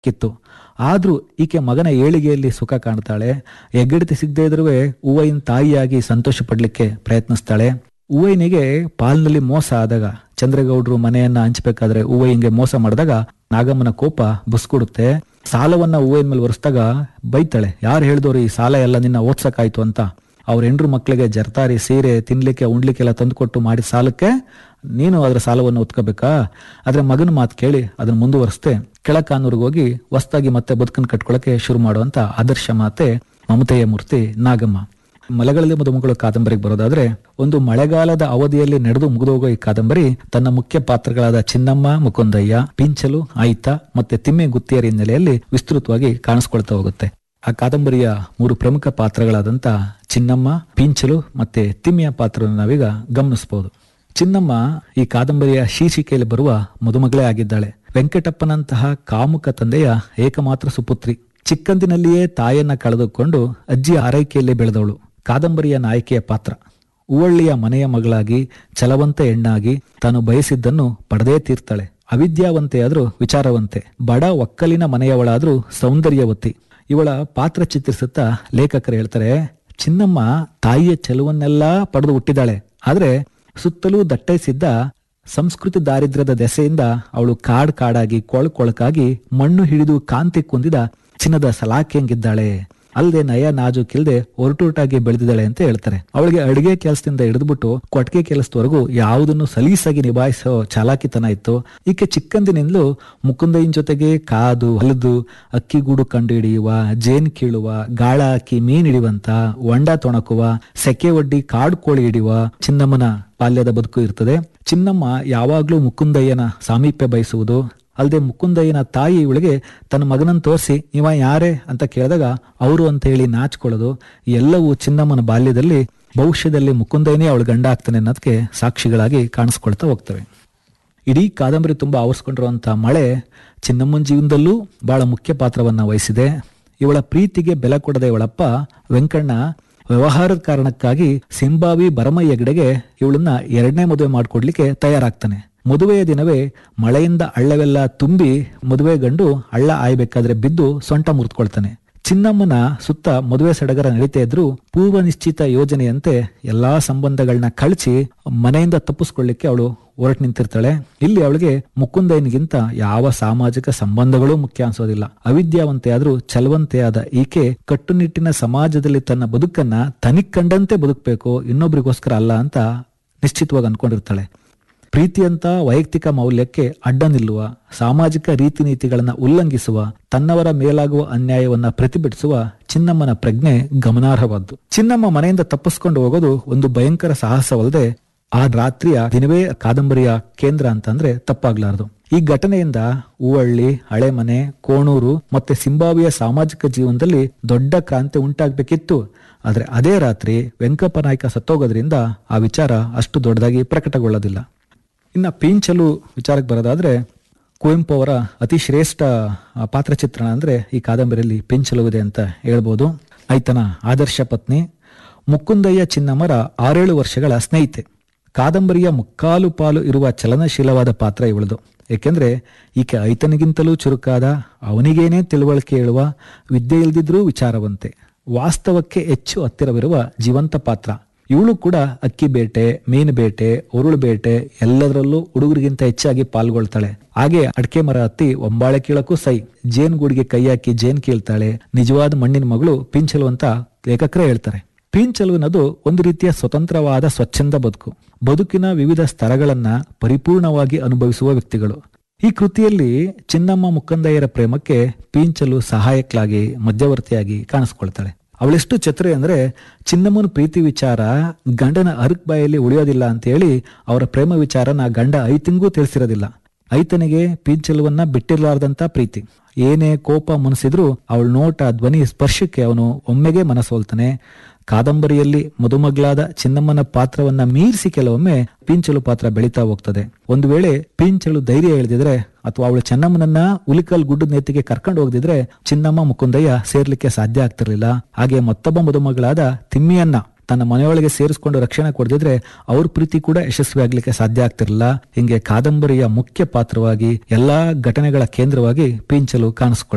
ಕಿತ್ತು ಆದ್ರೂ ಈಕೆ ಮಗನ ಏಳಿಗೆಯಲ್ಲಿ ಸುಖ ಕಾಣ್ತಾಳೆ ಹೆಗ್ಗಡತಿ ಸಿಗದೇ ಇದ್ರೂ ಹೂವೈನ ತಾಯಿಯಾಗಿ ಸಂತೋಷ ಪಡ್ಲಿಕ್ಕೆ ಪ್ರಯತ್ನಿಸ್ತಾಳೆ ಹೂವೈನಿಗೆ ಪಾಲ್ನಲ್ಲಿ ಮೋಸ ಆದಾಗ ಚಂದ್ರಗೌಡರು ಮನೆಯನ್ನ ಹಂಚ್ಬೇಕಾದ್ರೆ ಹೂವೈನ್ಗೆ ಮೋಸ ಮಾಡಿದಾಗ ನಾಗಮ್ಮನ ಕೋಪ ಬುಸ್ಕೊಡುತ್ತೆ ಸಾಲವನ್ನ ಹೂವೈನ ಮೇಲೆ ಒರೆಸ್ದಾಗ ಬೈತಾಳೆ ಯಾರು ಹೇಳಿದವರು ಈ ಸಾಲ ಎಲ್ಲ ನಿನ್ನ ಓದ್ಸಕ್ಕಾಯ್ತು ಅಂತ ಅವ್ರ ಹೆಂಡ್ರು ಮಕ್ಕಳಿಗೆ ಜರ್ತಾರಿ ಸೀರೆ ತಿನ್ಲಿಕ್ಕೆ ಉಣ್ಲಿಕ್ಕೆಲ್ಲ ತಂದುಕೊಟ್ಟು ಮಾಡಿದ ಸಾಲಕ್ಕೆ ನೀನು ಅದರ ಸಾಲವನ್ನು ಒತ್ಕೋಬೇಕಾ ಆದ್ರೆ ಮಗನ ಮಾತು ಕೇಳಿ ಅದನ್ನ ಮುಂದುವರಿಸ್ತೆ ಕೆಳಕಾನೂರ್ಗೆ ಹೋಗಿ ಹೊಸ್ದಾಗಿ ಮತ್ತೆ ಬದುಕನ್ನು ಕಟ್ಕೊಳಕ್ಕೆ ಶುರು ಮಾಡುವಂತ ಆದರ್ಶ ಮಾತೆ ಮಮತೆಯ ಮೂರ್ತಿ ನಾಗಮ್ಮ ಮಲೆಗಳಲ್ಲಿ ಮದುಮಗಳು ಕಾದಂಬರಿಗೆ ಬರೋದಾದ್ರೆ ಒಂದು ಮಳೆಗಾಲದ ಅವಧಿಯಲ್ಲಿ ನಡೆದು ಮುಗಿದೋಗೋ ಈ ಕಾದಂಬರಿ ತನ್ನ ಮುಖ್ಯ ಪಾತ್ರಗಳಾದ ಚಿನ್ನಮ್ಮ ಮುಕುಂದಯ್ಯ ಪಿಂಚಲು ಆಯ್ತ ಮತ್ತೆ ತಿಮ್ಮೆ ಗುತ್ತಿಯರ ಹಿನ್ನೆಲೆಯಲ್ಲಿ ವಿಸ್ತೃತವಾಗಿ ಕಾಣಿಸ್ಕೊಳ್ತಾ ಹೋಗುತ್ತೆ ಆ ಕಾದಂಬರಿಯ ಮೂರು ಪ್ರಮುಖ ಪಾತ್ರಗಳಾದಂತ ಚಿನ್ನಮ್ಮ ಪಿಂಚಲು ಮತ್ತೆ ತಿಮ್ಮೆಯ ಪಾತ್ರವನ್ನು ನಾವೀಗ ಗಮನಿಸಬಹುದು ಚಿನ್ನಮ್ಮ ಈ ಕಾದಂಬರಿಯ ಶೀರ್ಷಿಕೆಯಲ್ಲಿ ಬರುವ ಮದುಮಗಳೇ ಆಗಿದ್ದಾಳೆ ವೆಂಕಟಪ್ಪನಂತಹ ಕಾಮುಕ ತಂದೆಯ ಏಕಮಾತ್ರ ಸುಪುತ್ರಿ ಚಿಕ್ಕಂದಿನಲ್ಲಿಯೇ ತಾಯನ್ನ ಕಳೆದುಕೊಂಡು ಅಜ್ಜಿಯ ಆರೈಕೆಯಲ್ಲಿ ಬೆಳೆದವಳು ಕಾದಂಬರಿಯ ನಾಯಕಿಯ ಪಾತ್ರ ಉವಳ್ಳಿಯ ಮನೆಯ ಮಗಳಾಗಿ ಛಲವಂತ ಹೆಣ್ಣಾಗಿ ತಾನು ಬಯಸಿದ್ದನ್ನು ಪಡೆದೇ ತೀರ್ತಾಳೆ ಅವಿದ್ಯಾವಂತೆಯಾದ್ರೂ ವಿಚಾರವಂತೆ ಬಡ ಒಕ್ಕಲಿನ ಮನೆಯವಳಾದ್ರೂ ಸೌಂದರ್ಯವತಿ ಇವಳ ಪಾತ್ರ ಚಿತ್ರಿಸುತ್ತಾ ಲೇಖಕರು ಹೇಳ್ತಾರೆ ಚಿನ್ನಮ್ಮ ತಾಯಿಯ ಚೆಲುವನ್ನೆಲ್ಲ ಪಡೆದು ಹುಟ್ಟಿದಾಳೆ ಆದ್ರೆ ಸುತ್ತಲೂ ದಟ್ಟೈಸಿದ್ದ ಸಂಸ್ಕೃತಿ ದಾರಿದ್ರ್ಯದ ದೆಸೆಯಿಂದ ಅವಳು ಕಾಡ್ ಕಾಡಾಗಿ ಕೊಳ್ ಕೊಳಕಾಗಿ ಮಣ್ಣು ಹಿಡಿದು ಕಾಂತಿ ಕುಂದಿದ ಚಿನ್ನದ ಸಲಾಕೆಯಂಗಿದ್ದಾಳೆ ಅಲ್ಲದೆ ನಯ ನಾಜೂಕಿಲ್ದೆ ಒರಟುಟಾಗಿ ಬೆಳೆದಿದ್ದಾಳೆ ಅಂತ ಹೇಳ್ತಾರೆ ಅವಳಿಗೆ ಅಡಿಗೆ ಕೆಲಸದಿಂದ ಹಿಡಿದ್ಬಿಟ್ಟು ಕೊಟ್ಟಿಗೆ ಕೆಲಸದವರೆಗೂ ಯಾವುದನ್ನು ಸಲೀಸಾಗಿ ನಿಭಾಯಿಸೋ ಚಾಲಾಕಿತನ ಇತ್ತು ಈಕೆ ಚಿಕ್ಕಂದಿನಿಂದಲೂ ಮುಕುಂದಯ್ಯನ ಜೊತೆಗೆ ಕಾದು ಹೊಲದು ಅಕ್ಕಿಗೂಡು ಕಂಡು ಹಿಡಿಯುವ ಜೇನ್ ಕೀಳುವ ಗಾಳ ಹಾಕಿ ಮೀನ್ ಹಿಡಿಯುವಂತ ಹೊಂಡ ತೊಣಕುವ ಸೆಕೆ ಒಡ್ಡಿ ಕಾಡು ಕೋಳಿ ಹಿಡಿಯುವ ಚಿನ್ನಮ್ಮನ ಬಾಲ್ಯದ ಬದುಕು ಇರ್ತದೆ ಚಿನ್ನಮ್ಮ ಯಾವಾಗ್ಲೂ ಮುಕುಂದಯ್ಯನ ಸಾಮೀಪ್ಯ ಬಯಸುವುದು ಅಲ್ಲದೆ ಮುಕುಂದಯ್ಯನ ತಾಯಿ ಇವಳಿಗೆ ತನ್ನ ಮಗನನ್ನು ತೋರಿಸಿ ಇವ ಯಾರೇ ಅಂತ ಕೇಳಿದಾಗ ಅವರು ಅಂತ ಹೇಳಿ ನಾಚ್ಕೊಳ್ಳೋದು ಎಲ್ಲವೂ ಚಿನ್ನಮ್ಮನ ಬಾಲ್ಯದಲ್ಲಿ ಭವಿಷ್ಯದಲ್ಲಿ ಮುಕುಂದಯ್ಯನೇ ಅವಳು ಗಂಡ ಆಗ್ತಾನೆ ಅನ್ನೋದಕ್ಕೆ ಸಾಕ್ಷಿಗಳಾಗಿ ಕಾಣಿಸ್ಕೊಳ್ತಾ ಹೋಗ್ತವೆ ಇಡೀ ಕಾದಂಬರಿ ತುಂಬಾ ಆವರಿಸ್ಕೊಂಡಿರುವಂತ ಮಳೆ ಚಿನ್ನಮ್ಮನ ಜೀವನದಲ್ಲೂ ಬಹಳ ಮುಖ್ಯ ಪಾತ್ರವನ್ನ ವಹಿಸಿದೆ ಇವಳ ಪ್ರೀತಿಗೆ ಬೆಲೆ ಕೊಡದೆ ಇವಳಪ್ಪ ವೆಂಕಣ್ಣ ವ್ಯವಹಾರದ ಕಾರಣಕ್ಕಾಗಿ ಸಿಂಬಾವಿ ಭರಮಯ್ಯಗಡೆಗೆ ಇವಳನ್ನ ಎರಡನೇ ಮದುವೆ ಮಾಡ್ಕೊಡ್ಲಿಕ್ಕೆ ತಯಾರಾಗ್ತಾನೆ ಮದುವೆಯ ದಿನವೇ ಮಳೆಯಿಂದ ಹಳ್ಳವೆಲ್ಲ ತುಂಬಿ ಮದುವೆ ಗಂಡು ಹಳ್ಳ ಆಯ್ಬೇಕಾದ್ರೆ ಬಿದ್ದು ಸೊಂಟ ಮುರಿದುಕೊಳ್ತಾನೆ ಚಿನ್ನಮ್ಮನ ಸುತ್ತ ಮದುವೆ ಸಡಗರ ನಡೀತಾ ಇದ್ರು ಪೂರ್ವ ನಿಶ್ಚಿತ ಯೋಜನೆಯಂತೆ ಎಲ್ಲಾ ಸಂಬಂಧಗಳನ್ನ ಕಳಚಿ ಮನೆಯಿಂದ ತಪ್ಪಿಸ್ಕೊಳ್ಳಿಕ್ಕೆ ಅವಳು ಹೊರಟು ನಿಂತಿರ್ತಾಳೆ ಇಲ್ಲಿ ಅವಳಿಗೆ ಮುಕುಂದಯ್ಯನಿಗಿಂತ ಯಾವ ಸಾಮಾಜಿಕ ಸಂಬಂಧಗಳು ಮುಖ್ಯ ಅನ್ಸೋದಿಲ್ಲ ಅವಿದ್ಯಾವಂತೆ ಆದ್ರೂ ಚಲವಂತೆಯಾದ ಈಕೆ ಕಟ್ಟುನಿಟ್ಟಿನ ಸಮಾಜದಲ್ಲಿ ತನ್ನ ಬದುಕನ್ನ ತನಿಗ್ ಕಂಡಂತೆ ಬದುಕಬೇಕು ಇನ್ನೊಬ್ರಿಗೋಸ್ಕರ ಅಲ್ಲ ಅಂತ ನಿಶ್ಚಿತವಾಗಿ ಅನ್ಕೊಂಡಿರ್ತಾಳೆ ಪ್ರೀತಿಯಂತ ವೈಯಕ್ತಿಕ ಮೌಲ್ಯಕ್ಕೆ ಅಡ್ಡ ನಿಲ್ಲುವ ಸಾಮಾಜಿಕ ರೀತಿ ನೀತಿಗಳನ್ನ ಉಲ್ಲಂಘಿಸುವ ತನ್ನವರ ಮೇಲಾಗುವ ಅನ್ಯಾಯವನ್ನ ಪ್ರತಿಭಟಿಸುವ ಚಿನ್ನಮ್ಮನ ಪ್ರಜ್ಞೆ ಗಮನಾರ್ಹವಾದ್ದು ಚಿನ್ನಮ್ಮ ಮನೆಯಿಂದ ತಪ್ಪಿಸ್ಕೊಂಡು ಹೋಗೋದು ಒಂದು ಭಯಂಕರ ಸಾಹಸವಲ್ಲದೆ ಆ ರಾತ್ರಿಯ ದಿನವೇ ಕಾದಂಬರಿಯ ಕೇಂದ್ರ ಅಂತಂದ್ರೆ ತಪ್ಪಾಗ್ಲಾರದು ಈ ಘಟನೆಯಿಂದ ಹೂವಳ್ಳಿ ಹಳೆಮನೆ ಕೋಣೂರು ಮತ್ತೆ ಸಿಂಬಾವಿಯ ಸಾಮಾಜಿಕ ಜೀವನದಲ್ಲಿ ದೊಡ್ಡ ಕ್ರಾಂತಿ ಉಂಟಾಗ್ಬೇಕಿತ್ತು ಆದ್ರೆ ಅದೇ ರಾತ್ರಿ ವೆಂಕಪ್ಪ ನಾಯ್ಕ ಸತ್ತೋಗೋದ್ರಿಂದ ಆ ವಿಚಾರ ಅಷ್ಟು ದೊಡ್ಡದಾಗಿ ಪ್ರಕಟಗೊಳ್ಳೋದಿಲ್ಲ ಇನ್ನ ಪೀಂಚಲು ವಿಚಾರಕ್ಕೆ ಬರೋದಾದ್ರೆ ಕುವೆಂಪು ಅವರ ಅತಿ ಶ್ರೇಷ್ಠ ಪಾತ್ರ ಚಿತ್ರಣ ಅಂದ್ರೆ ಈ ಕಾದಂಬರಿಯಲ್ಲಿ ಪಿಂಚಲುವಿದೆ ಅಂತ ಹೇಳ್ಬೋದು ಆಯ್ತನ ಆದರ್ಶ ಪತ್ನಿ ಮುಕುಂದಯ್ಯ ಚಿನ್ನಮ್ಮರ ಆರೇಳು ವರ್ಷಗಳ ಸ್ನೇಹಿತೆ ಕಾದಂಬರಿಯ ಮುಕ್ಕಾಲು ಪಾಲು ಇರುವ ಚಲನಶೀಲವಾದ ಪಾತ್ರ ಇವಳದು ಏಕೆಂದ್ರೆ ಈಕೆ ಐತನಿಗಿಂತಲೂ ಚುರುಕಾದ ಅವನಿಗೇನೇ ತಿಳುವಳಿಕೆ ಹೇಳುವ ವಿದ್ಯೆ ಇಲ್ದಿದ್ರೂ ವಿಚಾರವಂತೆ ವಾಸ್ತವಕ್ಕೆ ಹೆಚ್ಚು ಹತ್ತಿರವಿರುವ ಜೀವಂತ ಪಾತ್ರ ಇವಳು ಕೂಡ ಅಕ್ಕಿ ಬೇಟೆ ಮೀನು ಬೇಟೆ ಉರುಳು ಬೇಟೆ ಎಲ್ಲದರಲ್ಲೂ ಹುಡುಗರಿಗಿಂತ ಹೆಚ್ಚಾಗಿ ಪಾಲ್ಗೊಳ್ತಾಳೆ ಹಾಗೆ ಅಡಕೆ ಮರ ಹತ್ತಿ ಒಂಬಾಳೆ ಕೀಳಕ್ಕೂ ಸೈ ಜೇನ್ ಗೂಡಿಗೆ ಕೈ ಹಾಕಿ ಜೇನ್ ಕೀಳ್ತಾಳೆ ನಿಜವಾದ ಮಣ್ಣಿನ ಮಗಳು ಪಿಂಚಲು ಅಂತ ಲೇಖಕರೇ ಹೇಳ್ತಾರೆ ಪಿಂಚಲು ಅನ್ನೋದು ಒಂದು ರೀತಿಯ ಸ್ವತಂತ್ರವಾದ ಸ್ವಚ್ಛಂದ ಬದುಕು ಬದುಕಿನ ವಿವಿಧ ಸ್ತರಗಳನ್ನ ಪರಿಪೂರ್ಣವಾಗಿ ಅನುಭವಿಸುವ ವ್ಯಕ್ತಿಗಳು ಈ ಕೃತಿಯಲ್ಲಿ ಚಿನ್ನಮ್ಮ ಮುಕ್ಕಂದಯ್ಯರ ಪ್ರೇಮಕ್ಕೆ ಪೀಂಚಲು ಸಹಾಯಕ್ಲಾಗಿ ಮಧ್ಯವರ್ತಿಯಾಗಿ ಕಾಣಿಸ್ಕೊಳ್ತಾಳೆ ಅವಳೆಷ್ಟು ಚತುರೆ ಅಂದ್ರೆ ಚಿನ್ನಮ್ಮನ ಪ್ರೀತಿ ವಿಚಾರ ಗಂಡನ ಅರ್ಕ್ ಬಾಯಲ್ಲಿ ಉಳಿಯೋದಿಲ್ಲ ಅಂತ ಹೇಳಿ ಅವರ ಪ್ರೇಮ ವಿಚಾರನ ಗಂಡ ಐತಿಂಗೂ ತಿಳಿಸಿರೋದಿಲ್ಲ ಐತನಿಗೆ ಪೀಂಚಲುವನ್ನ ಬಿಟ್ಟಿರ್ಲಾರ್ದಂತ ಪ್ರೀತಿ ಏನೇ ಕೋಪ ಮುನಿಸಿದ್ರು ಅವಳ ನೋಟ ಧ್ವನಿ ಸ್ಪರ್ಶಕ್ಕೆ ಅವನು ಒಮ್ಮೆಗೆ ಮನಸೋಲ್ತಾನೆ ಕಾದಂಬರಿಯಲ್ಲಿ ಮದುಮಗಳಾದ ಚಿನ್ನಮ್ಮನ ಪಾತ್ರವನ್ನ ಮೀರಿಸಿ ಕೆಲವೊಮ್ಮೆ ಪಿಂಚಲು ಪಾತ್ರ ಬೆಳೀತಾ ಹೋಗ್ತದೆ ಒಂದು ವೇಳೆ ಪಿಂಚಲು ಧೈರ್ಯ ಎಳೆದಿದ್ರೆ ಅಥವಾ ಅವಳು ಚೆನ್ನಮ್ಮನನ್ನ ಉಲಿಕಲ್ ಗುಡ್ಡದ ನೆತ್ತಿಗೆ ಕರ್ಕೊಂಡು ಹೋಗದಿದ್ರೆ ಚಿನ್ನಮ್ಮ ಮುಕುಂದಯ್ಯ ಸೇರ್ಲಿಕ್ಕೆ ಸಾಧ್ಯ ಆಗ್ತಿರ್ಲಿಲ್ಲ ಹಾಗೆ ಮತ್ತೊಬ್ಬ ಮದುಮಗಳಾದ ತಿಮ್ಮಿಯನ್ನ ತನ್ನ ಮನೆಯೊಳಗೆ ಸೇರಿಸಿಕೊಂಡು ರಕ್ಷಣೆ ಕೊಡದಿದ್ರೆ ಅವ್ರ ಪ್ರೀತಿ ಕೂಡ ಯಶಸ್ವಿ ಆಗ್ಲಿಕ್ಕೆ ಸಾಧ್ಯ ಆಗ್ತಿರಲಿಲ್ಲ ಹಿಂಗೆ ಕಾದಂಬರಿಯ ಮುಖ್ಯ ಪಾತ್ರವಾಗಿ ಎಲ್ಲಾ ಘಟನೆಗಳ ಕೇಂದ್ರವಾಗಿ ಪಿಂಚಲು ಕಾಣಿಸ್ಕೊಳ್ತಾರೆ